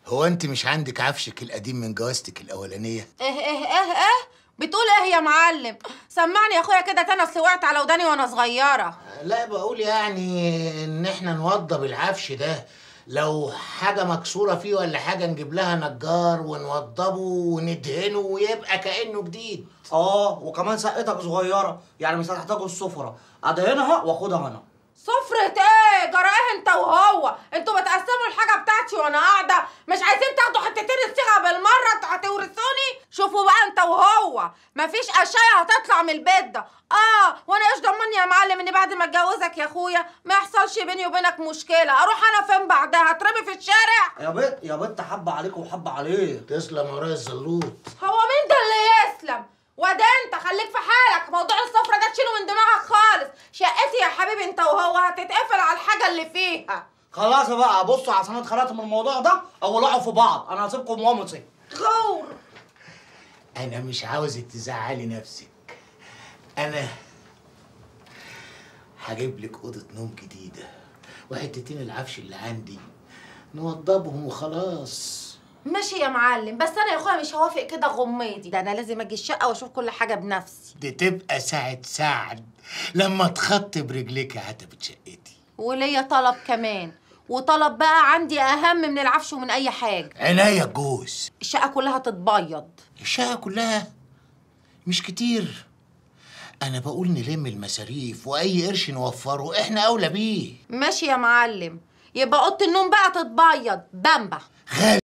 هو انت مش عندك عفشك القديم من جوازتك الاولانيه ايه ايه ايه ايه بتقول ايه يا معلم سمعني يا اخويا كده تاني اصل وقعت على وداني وانا صغيره لا بقول يعني ان احنا نوضب العفش ده لو حاجة مكسورة فيه ولا حاجة نجيب لها نجار ونوضبه وندهنه ويبقى كأنه جديد اه وكمان شقتك صغيره يعني مش هتحتاجوا السفره ادهنها واخدها انا سفرة ايه جرى ايه انت وهو انتوا بتقسموا الحاجة بتاعتي وانا قاعدة مش عايزين تاخدوا حتتين الصيغة بالمرة انتوا هتورثوني شوفوا بقى انت وهو مفيش اشياء هتطلع من البيت ده اه وانا ايش ضمني يا معلم ان بعد ما اتجوزك يا اخويا ما يحصلش بيني وبينك مشكلة اروح انا فين بعدها هترمي في الشارع يا بنت يا بنت حبه عليك وحبه عليه تسلم ورايا الزلوط هو مين ده اللي يسلم وده انت خليك في حالك موضوع السفرة ده تشيله من دماغك خالص شقتي يا حبيبي انت وهو هتتقفل على الحاجة اللي فيها خلاص بقى بصوا عشان انا اتخنقت من الموضوع ده اولعوا في بعض انا هسيبكم وامسك غور انا مش عاوزك تزعلي نفسك انا هجيب لك اوضه نوم جديده وحتتين العفش اللي عندي نوضبهم وخلاص ماشي يا معلم بس انا يا اخويا مش هوافق كده غميضي ده انا لازم اجي الشقه واشوف كل حاجه بنفسي دي تبقى ساعة سعد لما تخطي برجليك عتبة شقتي وليا طلب كمان وطلب بقى عندي اهم من العفش ومن اي حاجه عناية الجوز الشقه كلها تتبيض الشقة كلها مش كتير أنا بقول نلم المصاريف وأي قرش نوفره إحنا أولى بيه ماشي يا معلم يبقى اوضه النوم بقى تتبيض بامبا غالي